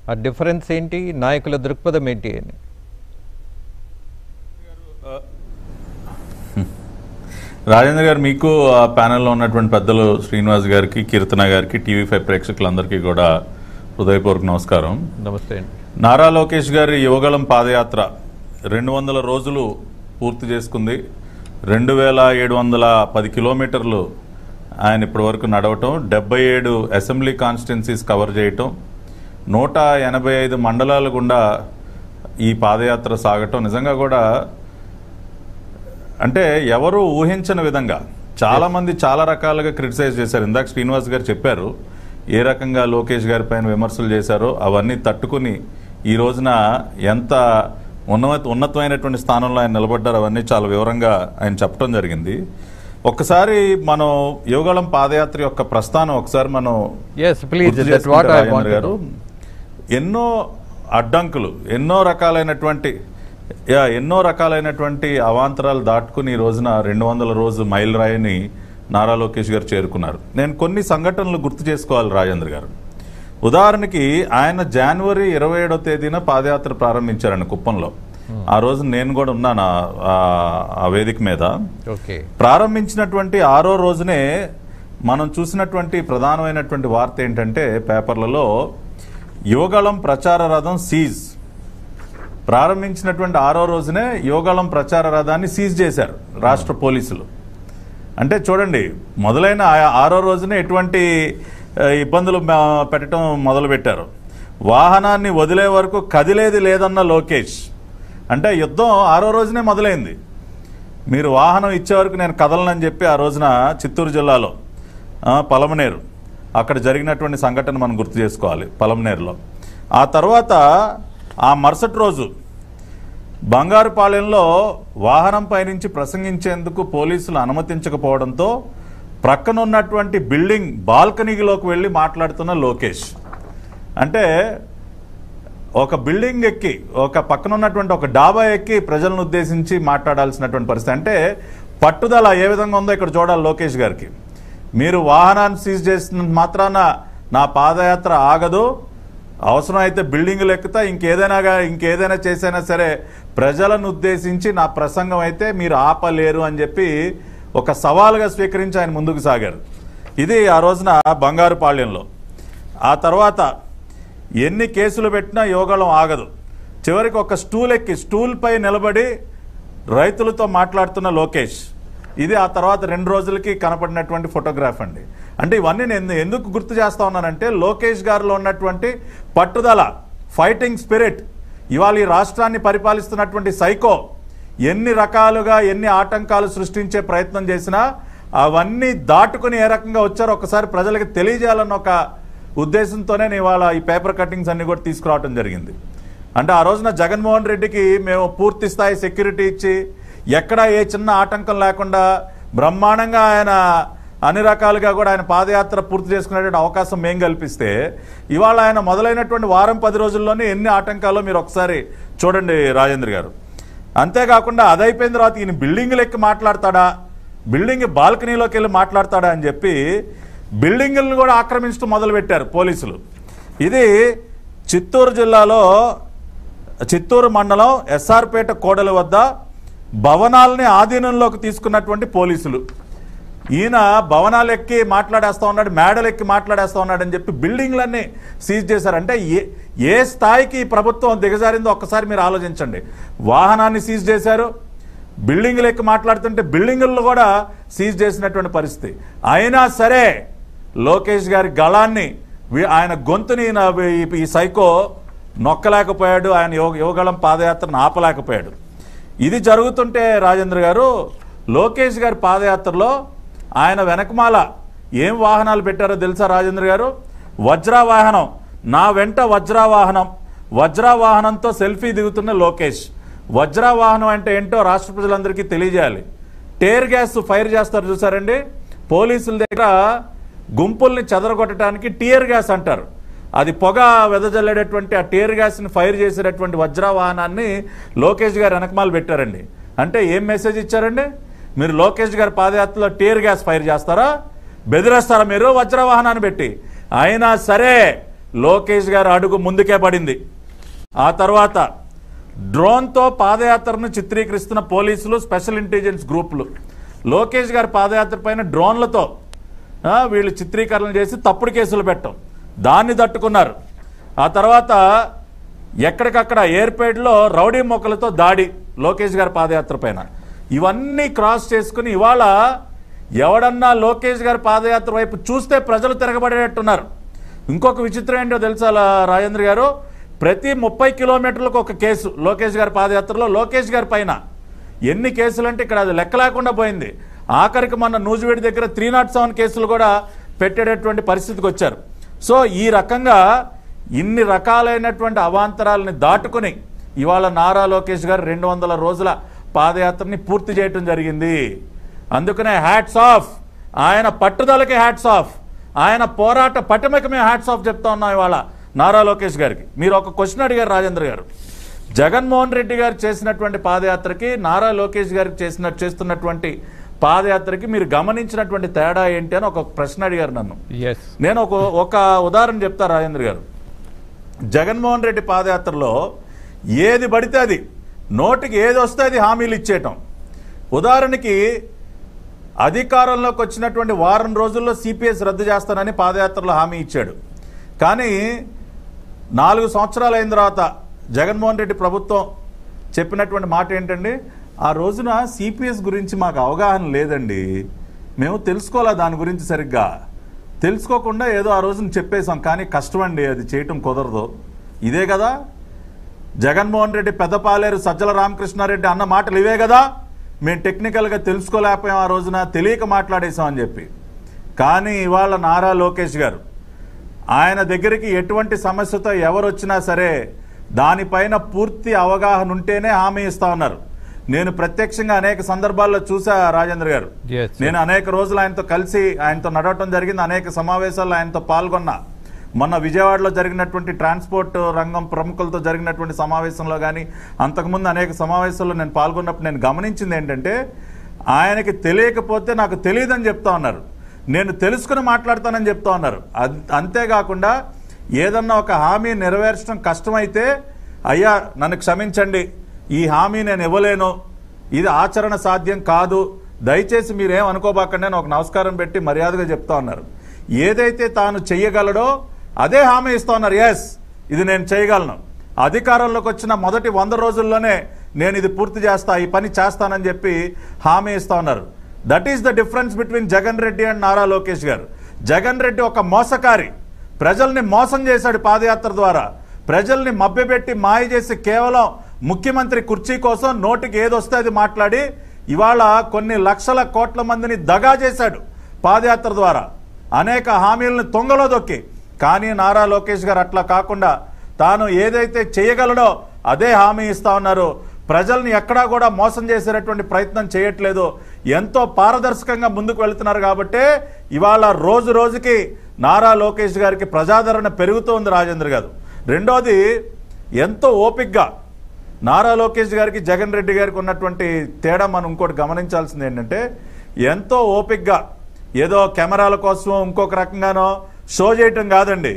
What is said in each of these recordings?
ఆ డిఫరెన్స్ ఏంటి నాయకుల దృక్పథం ఏంటి అని రాజేంద్ర గారు మీకు ఆ ప్యానెల్లో ఉన్నటువంటి పెద్దలు శ్రీనివాస్ గారికి కీర్తన గారికి టీవీ ఫైవ్ ప్రేక్షకులందరికీ కూడా హృదయపూర్వక నమస్కారం నమస్తే అండి నారా లోకేష్ గారి యువగళం పాదయాత్ర రెండు వందల రోజులు పూర్తి చేసుకుంది రెండు వేల ఏడు వందల పది కిలోమీటర్లు ఆయన ఇప్పటివరకు నడవటం డెబ్బై ఏడు అసెంబ్లీ కాన్స్టిట్యున్సీస్ కవర్ చేయటం నూట ఎనభై ఐదు మండలాల గుండా ఈ పాదయాత్ర సాగటం నిజంగా కూడా అంటే ఎవరు ఊహించని విధంగా చాలా మంది చాలా రకాలుగా క్రిటిసైజ్ చేశారు ఇందాక శ్రీనివాస్ గారు చెప్పారు ఏ రకంగా లోకేష్ గారి పైన విమర్శలు చేశారో అవన్నీ తట్టుకుని ఈ రోజున ఎంత ఉన్నత ఉన్నతమైనటువంటి స్థానంలో ఆయన నిలబడ్డారు అవన్నీ చాలా వివరంగా ఆయన చెప్పడం జరిగింది ఒక్కసారి మనం యువగళం పాదయాత్ర యొక్క ప్రస్థానం ఒకసారి మనం ఎస్ ప్లీజ్ గుర్తు దట్ వాట్ చేసుకుంటే ఐ రాజేంద్ర వాంట్ గారు ఎన్నో అడ్డంకులు ఎన్నో రకాలైనటువంటి యా ఎన్నో రకాలైనటువంటి అవాంతరాలు దాటుకుని ఈ రోజున రెండు వందల రోజు మైల్ రాయిని నారా లోకేష్ గారు చేరుకున్నారు నేను కొన్ని సంఘటనలు గుర్తు చేసుకోవాలి రాజేంద్ర గారు ఉదాహరణకి ఆయన జనవరి ఇరవై ఏడో తేదీన పాదయాత్ర ప్రారంభించారండి కుప్పంలో ఆ రోజు నేను కూడా ఉన్నాను ఆ- ఆ- ఆ వేదిక మీద ఓకే ప్రారంభించినటువంటి ఆరో రోజునే మనం చూసినటువంటి ప్రధానమైనటువంటి వార్త ఏంటంటే పేపర్లలో యువగళం ప్రచార రథం సీజ్ ప్రారంభించినటువంటి ఆరో రోజునే యువగళం ప్రచార రథాన్ని సీజ్ చేశారు రాష్ట్ర పోలీసులు అంటే చూడండి మొదలైన ఆ- ఆరో రోజునే ఎటువంటి ఆ, ఇబ్బందులు మ- పెట్టడం మొదలుపెట్టారు వాహనాన్ని వదిలే వరకు కదిలేది లేదన్న లోకేష్ అంటే యుద్ధం ఆరో రోజునే మొదలైంది మీరు వాహనం ఇచ్చే వరకు నేను కదలనని చెప్పి ఆ రోజున చిత్తూరు జిల్లాలో ఆ, పలమనేరు అక్కడ జరిగినటువంటి సంఘటన మనం గుర్తు చేసుకోవాలి పలమనేరులో ఆ తర్వాత ఆ మరుసటి రోజు బంగారుపాలెంలో వాహనంపై నుంచి ప్రసంగించేందుకు పోలీసులు అనుమతించకపోవడంతో ప్రక్కనున్నటువంటి బిల్డింగ్ బాల్కనీలోకి వెళ్ళి మాట్లాడుతున్న లోకేష్ అంటే ఒక బిల్డింగ్ ఎక్కి ఒక పక్కన ఉన్నటువంటి ఒక డాబా ఎక్కి ప్రజలను ఉద్దేశించి మాట్లాడాల్సినటువంటి పరిస్థితి అంటే పట్టుదల ఏ విధంగా ఉందో ఇక్కడ చూడాలి లోకేష్ గారికి మీరు వాహనాన్ని సీజ్ చేసిన మాత్రాన నా పాదయాత్ర ఆగదు అవసరం అయితే బిల్డింగులు ఎక్కుతా ఇంకేదైనా గా- ఇంకేదైనా చేసైనా సరే ప్రజలను ఉద్దేశించి నా ప్రసంగం అయితే మీరు ఆపలేరు అని చెప్పి ఒక సవాలుగా స్వీకరించి ఆయన ముందుకు సాగారు ఇది ఆ రోజున బంగారుపాళ్యంలో ఆ తర్వాత ఎన్ని కేసులు పెట్టినా యోగాలం ఆగదు చివరికి ఒక స్టూల్ ఎక్కి స్టూల్పై నిలబడి రైతులతో మాట్లాడుతున్న లోకేష్ ఇది ఆ తర్వాత రెండు రోజులకి కనపడినటువంటి ఫోటోగ్రాఫ్ అండి అంటే ఇవన్నీ నేను ఎందుకు గుర్తు చేస్తా ఉన్నానంటే లోకేష్ గారిలో ఉన్నటువంటి పట్టుదల ఫైటింగ్ స్పిరిట్ ఇవాళ ఈ రాష్ట్రాన్ని పరిపాలిస్తున్నటువంటి సైకో ఎన్ని రకాలుగా ఎన్ని ఆటంకాలు సృష్టించే ప్రయత్నం చేసినా అవన్నీ దాటుకుని ఏ రకంగా వచ్చారో ఒకసారి ప్రజలకు తెలియజేయాలన్న ఒక ఉద్దేశంతోనే నేను ఇవాళ ఈ పేపర్ కటింగ్స్ అన్ని కూడా తీసుకురావడం జరిగింది అంటే ఆ రోజున జగన్మోహన్ రెడ్డికి మేము పూర్తి స్థాయి సెక్యూరిటీ ఇచ్చి ఎక్కడ ఏ చిన్న ఆటంకం లేకుండా బ్రహ్మాండంగా ఆయన అన్ని రకాలుగా కూడా ఆయన పాదయాత్ర పూర్తి చేసుకునేటువంటి అవకాశం మేము కల్పిస్తే ఇవాళ ఆయన మొదలైనటువంటి వారం పది రోజుల్లోనే ఎన్ని ఆటంకాలు మీరు ఒకసారి చూడండి రాజేంద్ర గారు అంతేకాకుండా అదైపోయిన తర్వాత ఈయన బిల్డింగ్లు ఎక్కి మాట్లాడతాడా బిల్డింగ్ బాల్కనీలోకి వెళ్ళి మాట్లాడతాడా అని చెప్పి బిల్డింగులను కూడా ఆక్రమించడం మొదలుపెట్టారు పోలీసులు ఇది చిత్తూరు జిల్లాలో చిత్తూరు మండలం ఎస్ఆర్పేట కోడలి వద్ద భవనాలని ఆధీనంలోకి తీసుకున్నటువంటి పోలీసులు ఈయన భవనాలు ఎక్కి మాట్లాడేస్తా ఉన్నాడు మేడలు ఎక్కి మాట్లాడేస్తా ఉన్నాడు అని చెప్పి బిల్డింగ్లన్నీ సీజ్ చేశారు అంటే ఏ ఏ స్థాయికి ఈ ప్రభుత్వం దిగజారిందో ఒక్కసారి మీరు ఆలోచించండి వాహనాన్ని సీజ్ చేశారు బిల్డింగ్లు ఎక్కి మాట్లాడుతుంటే బిల్డింగులను కూడా సీజ్ చేసినటువంటి పరిస్థితి అయినా సరే లోకేష్ గారి గళాన్ని వీ- ఆయన గొంతుని ఈయన ఈ- ఈ సైకో నొక్కలేకపోయాడు ఆయన యువ యువగళం పాదయాత్రను ఆపలేకపోయాడు ఇది జరుగుతుంటే రాజేంద్ర గారు లోకేష్ గారి పాదయాత్రలో ఆయన వెనకమాల ఏం వాహనాలు పెట్టారో తెలుసా రాజేంద్ర గారు వజ్రా వాహనం నా వెంట వజ్రా వాహనం వజ్రా వాహనంతో సెల్ఫీ దిగుతున్న లోకేష్ వజ్రా వాహనం అంటే ఏంటో రాష్ట్ర ప్రజలందరికీ తెలియజేయాలి టేర్ గ్యాస్ ఫైర్ చేస్తారు చూసారండి పోలీసుల దగ్గర గుంపుల్ని చెదరగొట్టడానికి టియర్ గ్యాస్ అంటారు అది పొగ వెదజల్లేటటువంటి ఆ టీర్ గ్యాస్ని ఫైర్ చేసేటటువంటి వజ్ర వాహనాన్ని లోకేష్ గారు వెనకమాలు పెట్టారండి అంటే ఏం మెసేజ్ ఇచ్చారండి మీరు లోకేష్ గారి పాదయాత్రలో టీర్ గ్యాస్ ఫైర్ చేస్తారా బెదిరేస్తారా మీరు వజ్ర వాహనాన్ని పెట్టి అయినా సరే లోకేష్ గారు అడుగు ముందుకే పడింది ఆ తర్వాత డ్రోన్తో పాదయాత్రను చిత్రీకరిస్తున్న పోలీసులు స్పెషల్ ఇంటెలిజెన్స్ గ్రూపులు లోకేష్ గారి పాదయాత్ర పైన డ్రోన్లతో ఆ, వీళ్ళు చిత్రీకరణ చేసి తప్పుడు కేసులు పెట్టడం దాన్ని తట్టుకున్నారు ఆ తర్వాత ఎక్కడికక్కడ ఎయిర్పేడ్లో రౌడీ మొక్కలతో దాడి లోకేష్ గారి పాదయాత్ర పైన ఇవన్నీ క్రాస్ చేసుకుని ఇవాళ ఎవడన్నా లోకేష్ గారి పాదయాత్ర వైపు చూస్తే ప్రజలు తిరగబడేటట్టున్నారు ఇంకొక విచిత్రం ఏంటో తెలుసా లా- రాజేంద్ర గారు ప్రతి ముప్పై కిలోమీటర్లకు ఒక కేసు లోకేష్ గారి పాదయాత్రలో లోకేష్ గారి పైన ఎన్ని కేసులు అంటే ఇక్కడ అది లెక్క లేకుండా పోయింది ఆఖరికి మన నూజివేడి దగ్గర త్రీ నాట్ సెవెన్ కేసులు కూడా పెట్టేటటువంటి పరిస్థితికి వచ్చారు సో ఈ రకంగా ఇన్ని రకాలైనటువంటి అవాంతరాలని దాటుకుని ఇవాళ నారా లోకేష్ గారు రెండు వందల రోజుల పాదయాత్రని పూర్తి చేయటం జరిగింది అందుకనే హ్యాట్స్ ఆఫ్ ఆయన పట్టుదలకి హ్యాట్స్ ఆఫ్ ఆయన పోరాట పటిమకి మేము హ్యాట్స్ ఆఫ్ చెప్తా ఉన్నాం ఇవాళ నారా లోకేష్ గారికి మీరు ఒక క్వశ్చన్ అడిగారు రాజేంద్ర గారు జగన్మోహన్ రెడ్డి గారు చేసినటువంటి పాదయాత్రకి నారా లోకేష్ గారికి చేసిన చేస్తున్నటువంటి పాదయాత్రకి మీరు గమనించినటువంటి తేడా ఏంటి అని ఒక ప్రశ్న అడిగారు నన్ను ఎస్ నేను ఒక ఒక ఉదాహరణ చెప్తా రాజేంద్ర గారు జగన్మోహన్ రెడ్డి పాదయాత్రలో ఏది పడితే అది నోటికి ఏది వస్తే అది హామీలు ఇచ్చేయటం ఉదాహరణకి అధికారంలోకి వచ్చినటువంటి వారం రోజుల్లో సిపిఎస్ రద్దు చేస్తానని పాదయాత్రలో హామీ ఇచ్చాడు కానీ నాలుగు సంవత్సరాలు అయిన తర్వాత జగన్మోహన్ రెడ్డి ప్రభుత్వం చెప్పినటువంటి మాట ఏంటండి ఆ రోజున సిపిఎస్ గురించి మాకు అవగాహన లేదండి మేము తెలుసుకోవాలా దాని గురించి సరిగ్గా తెలుసుకోకుండా ఏదో ఆ రోజున చెప్పేశాం కానీ కష్టమండి అది చేయటం కుదరదు ఇదే కదా జగన్మోహన్ రెడ్డి పెద్దపాలేరు సజ్జల రామకృష్ణారెడ్డి అన్న మాటలు ఇవే కదా మేము టెక్నికల్గా తెలుసుకోలేకపోయాం ఆ రోజున తెలియక మాట్లాడేశాం అని చెప్పి కానీ ఇవాళ నారా లోకేష్ గారు ఆయన దగ్గరికి ఎటువంటి సమస్యతో ఎవరు వచ్చినా సరే దానిపైన పూర్తి అవగాహన ఉంటేనే హామీ ఇస్తా ఉన్నారు నేను ప్రత్యక్షంగా అనేక సందర్భాల్లో చూసా రాజేంద్ర గారు Yes, sir. నేను అనేక రోజులు ఆయనతో కలిసి ఆయనతో నడవటం జరిగింది అనేక సమావేశాల్లో ఆయనతో పాల్గొన్నా మొన్న విజయవాడలో జరిగినటువంటి ట్రాన్స్పోర్ట్ రంగం ప్రముఖులతో జరిగినటువంటి సమావేశంలో కానీ అంతకుముందు అనేక సమావేశాల్లో నేను పాల్గొన్నప్పుడు నేను గమనించింది ఏంటంటే ఆయనకి తెలియకపోతే నాకు తెలియదని చెప్తా ఉన్నారు నేను తెలుసుకుని మాట్లాడతానని చెప్తా ఉన్నారు అద్- అంతేకాకుండా ఏదన్నా ఒక హామీ నెరవేర్చడం కష్టమైతే అయ్యా నన్ను క్షమించండి ఈ హామీ నేను ఇవ్వలేను ఇది ఆచరణ సాధ్యం కాదు దయచేసి మీరేం అనుకోబాకండి అని ఒక నమస్కారం పెట్టి మర్యాదగా చెప్తా ఉన్నారు ఏదైతే తాను చెయ్యగలడో అదే హామీ ఇస్తా ఉన్నారు ఎస్ ఇది నేను చేయగలను అధికారంలోకి వచ్చిన మొదటి వంద రోజుల్లోనే నేను ఇది పూర్తి చేస్తా ఈ పని చేస్తానని చెప్పి హామీ ఇస్తా ఉన్నారు that is the difference between Jagan Reddy and Nara Lokesh గారు జగన్ రెడ్డి ఒక మోసకారి ప్రజల్ని మోసం చేశాడు పాదయాత్ర ద్వారా ప్రజల్ని మభ్యపెట్టి మాయ చేసి కేవలం ముఖ్యమంత్రి కుర్చీ కోసం నోటికి ఏదొస్తే అది మాట్లాడి ఇవాళ కొన్ని లక్షల కోట్ల మందిని దగా చేశాడు పాదయాత్ర ద్వారా అనేక హామీలను తొంగలో దొక్కి కానీ నారా లోకేష్ గారు అట్లా కాకుండా తాను ఏదైతే చేయగలడో అదే హామీ ఇస్తా ఉన్నారు ప్రజల్ని ఎక్కడా కూడా మోసం చేసేటటువంటి ప్రయత్నం చేయట్లేదు ఎంతో పారదర్శకంగా ముందుకు వెళ్తున్నారు కాబట్టి ఇవాళ రోజు రోజుకి నారా లోకేష్ గారికి ప్రజాదరణ పెరుగుతోంది రాజేంద్ర గారు రెండోది ఎంతో ఓపిక్గా నారా లోకేష్ గారికి జగన్ రెడ్డి గారికి ఉన్నటువంటి తేడా మనం ఇంకోటి గమనించాల్సింది ఏంటంటే ఎంతో ఓపిక్గా ఏదో కెమెరాల కోసం ఇంకొక రకంగానో షో చేయటం కాదండి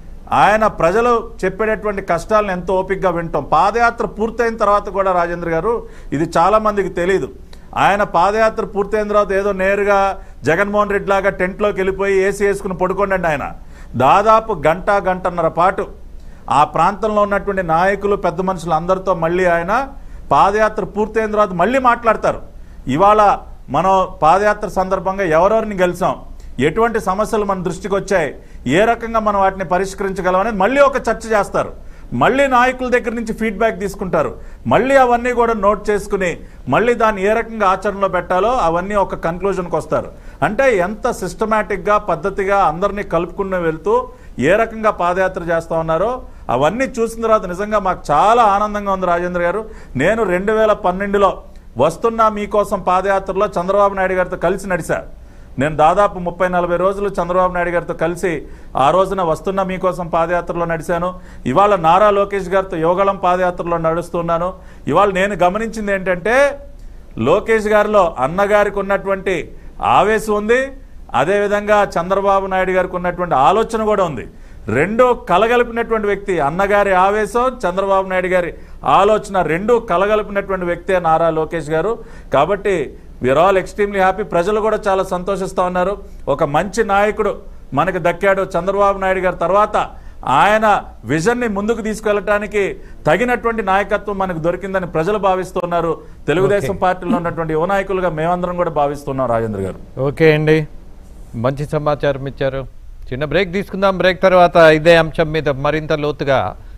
ఆయన ప్రజలు చెప్పేటటువంటి కష్టాలను ఎంతో ఓపికగా వింటాం పాదయాత్ర పూర్తయిన తర్వాత కూడా రాజేంద్ర గారు ఇది చాలా మందికి తెలియదు ఆయన పాదయాత్ర పూర్తయిన తర్వాత ఏదో నేరుగా జగన్మోహన్ రెడ్డి లాగా టెంట్లోకి వెళ్ళిపోయి ఏసీ వేసుకుని పడుకోండి ఆయన దాదాపు గంట గంటన్నర పాటు ఆ ప్రాంతంలో ఉన్నటువంటి నాయకులు పెద్ద మనుషులు అందరితో మళ్ళీ ఆయన పాదయాత్ర పూర్తయిన తర్వాత మళ్ళీ మాట్లాడతారు ఇవాళ మనం పాదయాత్ర సందర్భంగా ఎవరెవరిని గెలిచాం ఎటువంటి సమస్యలు మన దృష్టికి వచ్చాయి ఏ రకంగా మనం వాటిని పరిష్కరించగలం అనేది మళ్ళీ ఒక చర్చ చేస్తారు మళ్ళీ నాయకుల దగ్గర నుంచి ఫీడ్బ్యాక్ తీసుకుంటారు మళ్ళీ అవన్నీ కూడా నోట్ చేసుకుని మళ్ళీ దాన్ని ఏ రకంగా ఆచరణలో పెట్టాలో అవన్నీ ఒక కన్క్లూజన్కి వస్తారు అంటే ఎంత సిస్టమేటిక్గా పద్ధతిగా అందరినీ కలుపుకుని వెళ్తూ ఏ రకంగా పాదయాత్ర చేస్తా ఉన్నారో అవన్నీ చూసిన తర్వాత నిజంగా మాకు చాలా ఆనందంగా ఉంది రాజేంద్ర గారు నేను రెండు వేల పన్నెండులో వస్తున్నా మీకోసం పాదయాత్రలో చంద్రబాబు నాయుడు గారితో కలిసి నడిచా నేను దాదాపు ముప్పై నలభై రోజులు చంద్రబాబు నాయుడు గారితో కలిసి ఆ రోజున వస్తున్న మీకోసం పాదయాత్రలో నడిచాను ఇవాళ నారా లోకేష్ గారితో యోగళం పాదయాత్రలో నడుస్తున్నాను ఇవాళ నేను గమనించింది ఏంటంటే లోకేష్ గారిలో అన్నగారికి ఉన్నటువంటి ఆవేశం ఉంది అదేవిధంగా చంద్రబాబు నాయుడు గారికి ఉన్నటువంటి ఆలోచన కూడా ఉంది రెండో కలగలిపినటువంటి వ్యక్తి అన్నగారి ఆవేశం చంద్రబాబు నాయుడు గారి ఆలోచన రెండు కలగలిపినటువంటి వ్యక్తే నారా లోకేష్ గారు కాబట్టి వీఆర్ ఆల్ ఎక్స్ట్రీమ్లీ హ్యాపీ ప్రజలు కూడా చాలా సంతోషిస్తూ ఉన్నారు ఒక మంచి నాయకుడు మనకు దక్కాడు చంద్రబాబు నాయుడు గారి తర్వాత ఆయన విజన్ని ముందుకు తీసుకెళ్ళటానికి తగినటువంటి నాయకత్వం మనకు దొరికిందని ప్రజలు భావిస్తున్నారు తెలుగుదేశం పార్టీలో ఉన్నటువంటి యువ నాయకులుగా మేమందరం కూడా భావిస్తున్నాం రాజేంద్ర గారు ఓకే అండి మంచి సమాచారం ఇచ్చారు చిన్న బ్రేక్ తీసుకుందాం బ్రేక్ తర్వాత ఇదే అంశం మీద మరింత లోతుగా